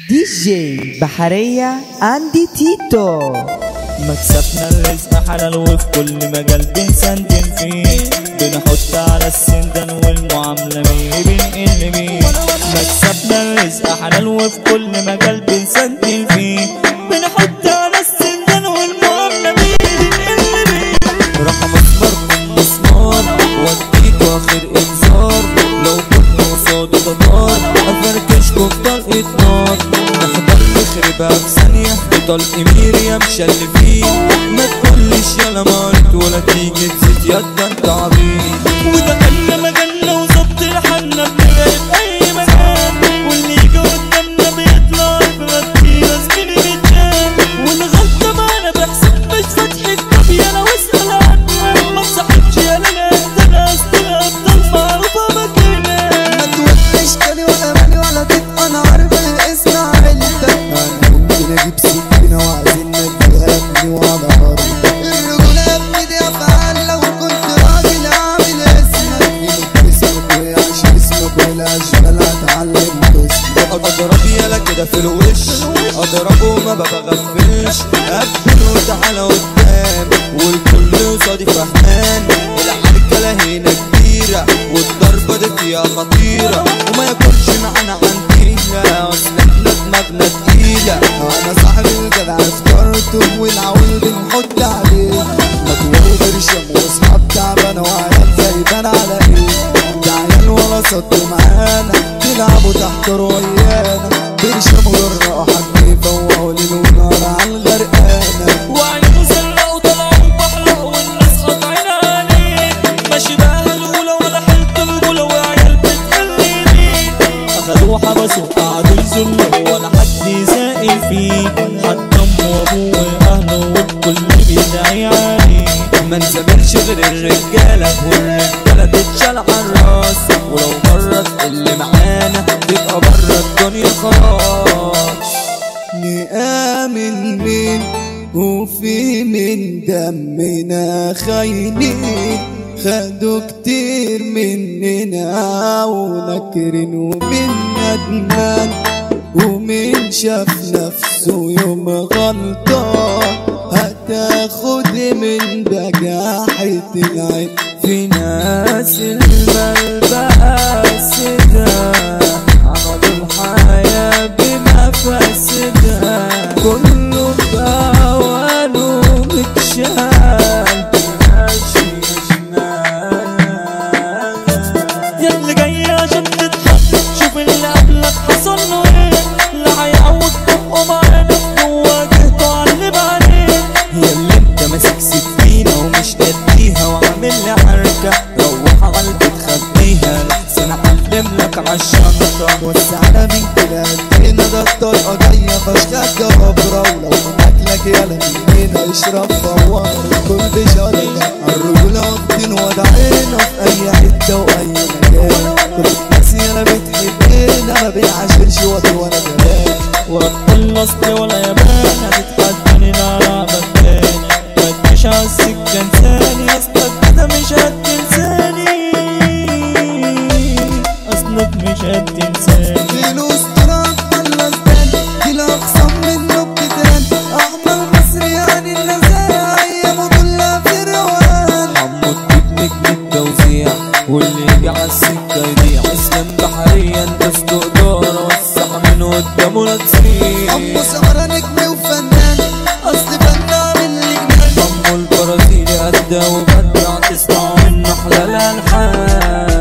دي جي بحرية عندي تيتو مكسبنا الرزق حلال وفي كل مجال بنسندن فيه بنحط على السندان والمعاملة مية بنقل بيه مكسبنا الرزق حلال وفي كل مجال بنسندن فيه بنحط على السندان والمعاملة مية بنقل بيه رقم اصفر من مسمار وديك واخر انذار لو كنت قصاد دمار افركشكوا في طلقة نار نحضر نخربها في ثانية بطلق ميريا مشلفين ما تقولش يلا مارت ولا تيجي تزيد يد انت عبيط ودخلنا مجالنا وظبط الحنة بنلاقي في اي مكان واللي يجي قدامنا بيطلع يغطي زميلي بيتشال والغلطة معانا بحسب مش فتح الكتاب يلا واسأل عنها ما تصاحبش يا لا انت ناس افضل معروفة مكانها ما توحش تاني ولا مالي ولا تبقى انا عارف الاسم عيلتك انا ممكن اجيب سكينة واعزل نديها ابني وعلى ارض الرجولة يا ابني دي افعال لو كنت راجل اعمل اسمك يموت اسمك ويعيش اسمك والاشغال هتعلم اسمك اضرب يالا كده في الوش اضربه ما بغفلش قبل وتعالى قدام والكل قصادي فهمان العركة هنا كبيرة والضربة دي فيها خطيرة وما يكونش معانا عنتيلة اصل احنا دماغنا تقيلة انا صاحب الجدع اخترته والعول بنحط عليه ما توقفش يا واصحاب تعبانه وعيال زايدان على ايه ده عيال ولا صدوا معانا بيلعبوا تحت روايانا بيرشموا الراحة بيفوقوا ليل ونهار على الغرقانة وعينه زرقاء وطلعوا بحلق والناس قاطعين عليه ماشي بقى الاولى ولا حلت الجولة وعيال بتقلدين اخدوه وحبسوا قعدوا يذلوا ولا حد سائل فيه حتى امه وابوه واهله والكل بيدعي عليه ما نسافرش غير الرجالة والرجالة تتشال على الراس ولو مرة اللي معانا تبقى بره الدنيا خلاص نآمن مين وفي من دمنا خاينين خدوا كتير مننا ونكرين ومن ندمان ومن شاف نفسه يوم غلطان هتاخد من بجاحة العين في ناس المال بقى سدا عملوا الحياة بمفاسدها كله بأوانه متشال ماشي شمال يا اللي جاي عشان تضحك شوف اللي قبلك حصل له ايه لا هيعوض طبقه معانا وواجهته على اللي بعدين يا اللي انت ماسك سكينة ومش قديها وعامل لي حركة روح على البيت خبيها لحسن اعلم لك عالشنطة وسعنا من كده هنا ده الطريقة جاية فشخة جبرة ولو أكلك يالا من هنا اشرب فوار كل بشارة الرجولة واخدين وضعنا في أي حتة وأي مكان كل الناس يالا بتحبنا ما بنعاشرش وطي ولا جبان ورب الأصل ولا يبان هتتحداني لعبك تاني ما تجيش عالسكة انساني اصلك كده مش هتنساني اصلك مش هتنساني فلوس تراك ولا زبال دي الأقسام من نكتان أحمر مصري يعني النزاهة أيامه كلها في روان حمو التكنيك بالتوزيع واللي يجي عالسكة يضيع اسلام بحريا تصدق دورة وسع من قدامه لا تسيح أبو سهرة نجم وفنان أصل فنان اللي جنان حمو البرازيلي أدى وبدع تسمع منه أحلى الألحان